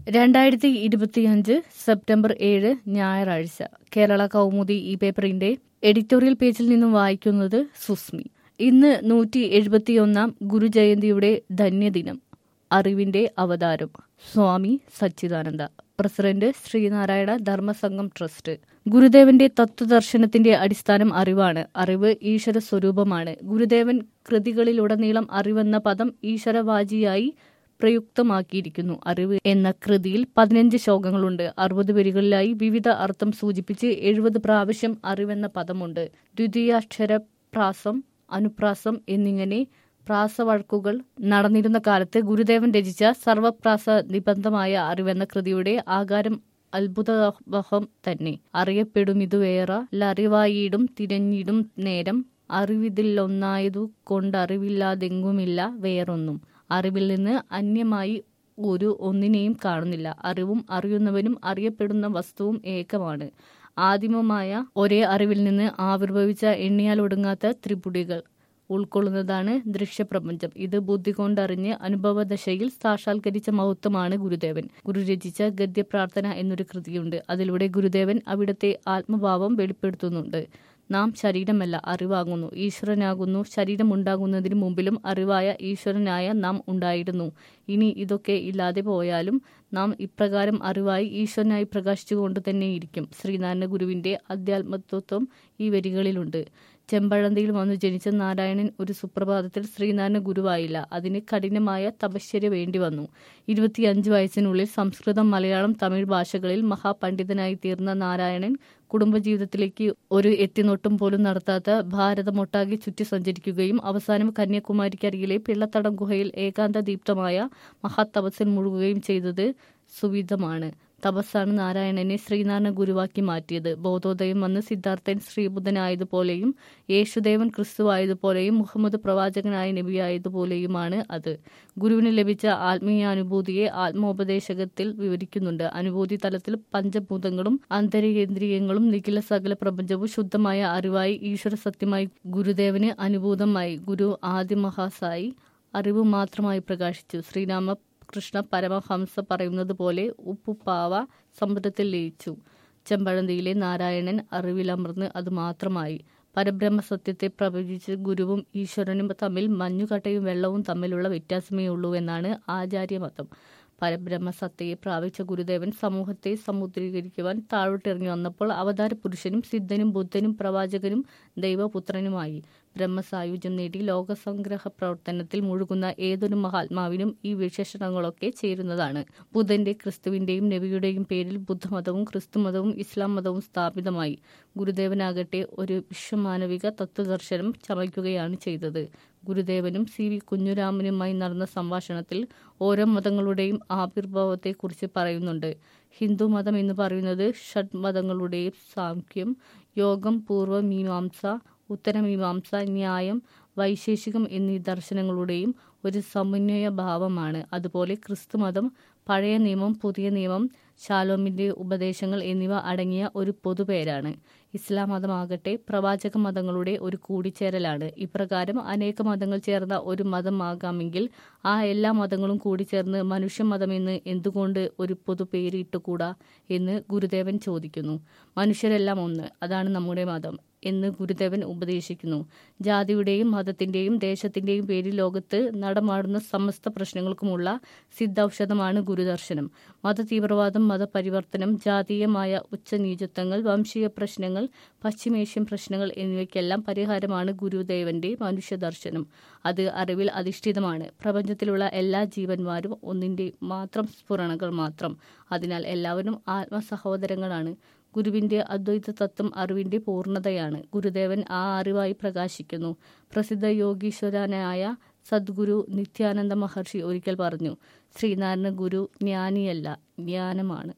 രണ്ടായിരത്തി ഇരുപത്തിയഞ്ച് സെപ്റ്റംബർ ഏഴ് ഞായറാഴ്ച കേരള കൗമുദി ഈ പേപ്പറിന്റെ എഡിറ്റോറിയൽ പേജിൽ നിന്നും വായിക്കുന്നത് സുസ്മി ഇന്ന് നൂറ്റി എഴുപത്തിയൊന്നാം ഗുരുജയന്തിയുടെ ധന്യദിനം അറിവിന്റെ അവതാരം സ്വാമി സച്ചിദാനന്ദ പ്രസിഡന്റ് ശ്രീനാരായണ ധർമ്മസംഘം ട്രസ്റ്റ് ഗുരുദേവന്റെ തത്വദർശനത്തിന്റെ അടിസ്ഥാനം അറിവാണ് അറിവ് ഈശ്വര സ്വരൂപമാണ് ഗുരുദേവൻ കൃതികളിലുടനീളം അറിവെന്ന പദം ഈശ്വരവാചിയായി പ്രയുക്തമാക്കിയിരിക്കുന്നു അറിവ് എന്ന കൃതിയിൽ പതിനഞ്ച് ശ്ലോകങ്ങളുണ്ട് അറുപത് വരികളിലായി വിവിധ അർത്ഥം സൂചിപ്പിച്ച് എഴുപത് പ്രാവശ്യം അറിവെന്ന പദമുണ്ട് ദ്വിതീയാക്ഷര പ്രാസം അനുപ്രാസം എന്നിങ്ങനെ പ്രാസവഴക്കുകൾ നടന്നിരുന്ന കാലത്ത് ഗുരുദേവൻ രചിച്ച സർവപ്രാസ നിബന്ധമായ അറിവെന്ന കൃതിയുടെ ആകാരം അത്ഭുതവഹം തന്നെ അറിയപ്പെടുമിതുവേറ ലറിവായിടും തിരഞ്ഞിടും നേരം അറിവിതിലൊന്നായതു കൊണ്ടറിവില്ലാതെങ്കുമില്ല വേറൊന്നും അറിവിൽ നിന്ന് അന്യമായി ഒരു ഒന്നിനെയും കാണുന്നില്ല അറിവും അറിയുന്നവനും അറിയപ്പെടുന്ന വസ്തുവും ഏകമാണ് ആദിമമായ ഒരേ അറിവിൽ നിന്ന് ആവിർഭവിച്ച എണ്ണിയാൽ ഒടുങ്ങാത്ത ത്രിപുടികൾ ഉൾക്കൊള്ളുന്നതാണ് ദൃശ്യപ്രപഞ്ചം ഇത് ബുദ്ധി കൊണ്ടറിഞ്ഞ് അനുഭവദശയിൽ സാക്ഷാത്കരിച്ച മഹത്വമാണ് ഗുരുദേവൻ ഗുരു രചിച്ച ഗദ്യപ്രാർത്ഥന എന്നൊരു കൃതിയുണ്ട് അതിലൂടെ ഗുരുദേവൻ അവിടുത്തെ ആത്മഭാവം വെളിപ്പെടുത്തുന്നുണ്ട് നാം ശരീരമല്ല അറിവാകുന്നു ഈശ്വരനാകുന്നു ശരീരമുണ്ടാകുന്നതിന് മുമ്പിലും അറിവായ ഈശ്വരനായ നാം ഉണ്ടായിരുന്നു ഇനി ഇതൊക്കെ ഇല്ലാതെ പോയാലും നാം ഇപ്രകാരം അറിവായി ഈശ്വരനായി പ്രകാശിച്ചുകൊണ്ട് തന്നെയിരിക്കും ശ്രീനാരായണ ഗുരുവിന്റെ അധ്യാത്മത്വം ഈ വരികളിലുണ്ട് ചെമ്പഴന്തിയിൽ വന്നു ജനിച്ച നാരായണൻ ഒരു സുപ്രഭാതത്തിൽ ശ്രീനാരായണ ഗുരുവായില്ല അതിന് കഠിനമായ തപശ്ചര്യ വേണ്ടി വന്നു ഇരുപത്തിയഞ്ച് വയസ്സിനുള്ളിൽ സംസ്കൃതം മലയാളം തമിഴ് ഭാഷകളിൽ മഹാപണ്ഡിതനായി തീർന്ന നാരായണൻ കുടുംബജീവിതത്തിലേക്ക് ഒരു എത്തിനോട്ടം പോലും നടത്താത്ത ഭാരതമൊട്ടാകെ ചുറ്റി സഞ്ചരിക്കുകയും അവസാനം കന്യാകുമാരിക്കരികിലെ പിള്ളത്തടം ഗുഹയിൽ ഏകാന്ത ദീപ്തമായ മഹാതപസ്സിൽ മുഴുകുകയും ചെയ്തത് സുവിധമാണ് തപസ്സാണ് നാരായണനെ ശ്രീനാരായണ ഗുരുവാക്കി മാറ്റിയത് ബോധോദയം വന്ന് സിദ്ധാർത്ഥൻ ശ്രീബുദ്ധനായതുപോലെയും യേശുദേവൻ ക്രിസ്തുവായതുപോലെയും മുഹമ്മദ് പ്രവാചകനായ നബിയായതുപോലെയുമാണ് അത് ഗുരുവിന് ലഭിച്ച ആത്മീയാനുഭൂതിയെ ആത്മോപദേശകത്തിൽ വിവരിക്കുന്നുണ്ട് അനുഭൂതി തലത്തിൽ പഞ്ചഭൂതങ്ങളും അന്തരേന്ദ്രിയങ്ങളും നിഖില സകല പ്രപഞ്ചവും ശുദ്ധമായ അറിവായി ഈശ്വര സത്യമായി ഗുരുദേവന് അനുഭൂതമായി ഗുരു ആദിമഹാസായി അറിവ് മാത്രമായി പ്രകാശിച്ചു ശ്രീരാമ കൃഷ്ണ പരമഹംസ പറയുന്നത് പോലെ ഉപ്പുപ്പാവ സമുദ്രത്തിൽ ലയിച്ചു ചെമ്പഴന്തിയിലെ നാരായണൻ അറിവിലമർന്ന് അത് മാത്രമായി പരബ്രഹ്മ സത്യത്തെ പ്രവചിച്ച് ഗുരുവും ഈശ്വരനും തമ്മിൽ മഞ്ഞുകട്ടയും വെള്ളവും തമ്മിലുള്ള വ്യത്യാസമേ ഉള്ളൂ എന്നാണ് ആചാര്യമതം പരബ്രഹ്മ സത്തയെ പ്രാപിച്ച ഗുരുദേവൻ സമൂഹത്തെ സമുദ്രീകരിക്കുവാൻ താഴോട്ടിറങ്ങി വന്നപ്പോൾ അവതാര പുരുഷനും സിദ്ധനും ബുദ്ധനും പ്രവാചകനും ദൈവപുത്രനുമായി ബ്രഹ്മസായുജ്യം നേടി ലോകസംഗ്രഹ പ്രവർത്തനത്തിൽ മുഴുകുന്ന ഏതൊരു മഹാത്മാവിനും ഈ വിശേഷണങ്ങളൊക്കെ ചേരുന്നതാണ് ബുദ്ധന്റെ ക്രിസ്തുവിന്റെയും നബിയുടെയും പേരിൽ ബുദ്ധമതവും ക്രിസ്തുമതവും ഇസ്ലാം മതവും സ്ഥാപിതമായി ഗുരുദേവനാകട്ടെ ഒരു വിശ്വമാനവിക തത്വദർശനം ചമയ്ക്കുകയാണ് ചെയ്തത് ഗുരുദേവനും സി വി കുഞ്ഞുരാമനുമായി നടന്ന സംഭാഷണത്തിൽ ഓരോ മതങ്ങളുടെയും ആവിർഭാവത്തെക്കുറിച്ച് പറയുന്നുണ്ട് ഹിന്ദു മതം എന്ന് പറയുന്നത് ഷഡ് മതങ്ങളുടെയും സാഖ്യം യോഗം പൂർവ്വ മീമാംസ ഉത്തരമീമാംസ ന്യായം വൈശേഷികം എന്നീ ദർശനങ്ങളുടെയും ഒരു സമന്വയ ഭാവമാണ് അതുപോലെ ക്രിസ്തുമതം പഴയ നിയമം പുതിയ നിയമം ശാലോമിന്റെ ഉപദേശങ്ങൾ എന്നിവ അടങ്ങിയ ഒരു പൊതുപേരാണ് ഇസ്ലാം മതമാകട്ടെ പ്രവാചക മതങ്ങളുടെ ഒരു കൂടിച്ചേരലാണ് ഇപ്രകാരം അനേക മതങ്ങൾ ചേർന്ന ഒരു മതമാകാമെങ്കിൽ ആ എല്ലാ മതങ്ങളും കൂടിച്ചേർന്ന് മനുഷ്യമതമെന്ന് എന്തുകൊണ്ട് ഒരു പൊതു പേര് ഇട്ടുകൂടാ എന്ന് ഗുരുദേവൻ ചോദിക്കുന്നു മനുഷ്യരെല്ലാം ഒന്ന് അതാണ് നമ്മുടെ മതം എന്ന് ഗുരുദേവൻ ഉപദേശിക്കുന്നു ജാതിയുടെയും മതത്തിന്റെയും ദേശത്തിന്റെയും പേരിൽ ലോകത്ത് നടമാടുന്ന സമസ്ത പ്രശ്നങ്ങൾക്കുമുള്ള സിദ്ധൌഷധമാണ് ഗുരുദർശനം മത തീവ്രവാദം മതപരിവർത്തനം ജാതീയമായ ഉച്ചനീചത്വങ്ങൾ വംശീയ പ്രശ്നങ്ങൾ പശ്ചിമേഷ്യൻ പ്രശ്നങ്ങൾ എന്നിവയ്ക്കെല്ലാം പരിഹാരമാണ് ഗുരുദേവന്റെ മനുഷ്യദർശനം അത് അറിവിൽ അധിഷ്ഠിതമാണ് പ്രപഞ്ചത്തിലുള്ള എല്ലാ ജീവന്മാരും ഒന്നിന്റെ മാത്രം സ്ഫുരണകൾ മാത്രം അതിനാൽ എല്ലാവരും ആത്മസഹോദരങ്ങളാണ് ഗുരുവിന്റെ അദ്വൈത തത്വം അറിവിന്റെ പൂർണ്ണതയാണ് ഗുരുദേവൻ ആ അറിവായി പ്രകാശിക്കുന്നു പ്രസിദ്ധ യോഗീശ്വരനായ സദ്ഗുരു നിത്യാനന്ദ മഹർഷി ഒരിക്കൽ പറഞ്ഞു ശ്രീനാരായണ ഗുരു ജ്ഞാനിയല്ല ജ്ഞാനമാണ്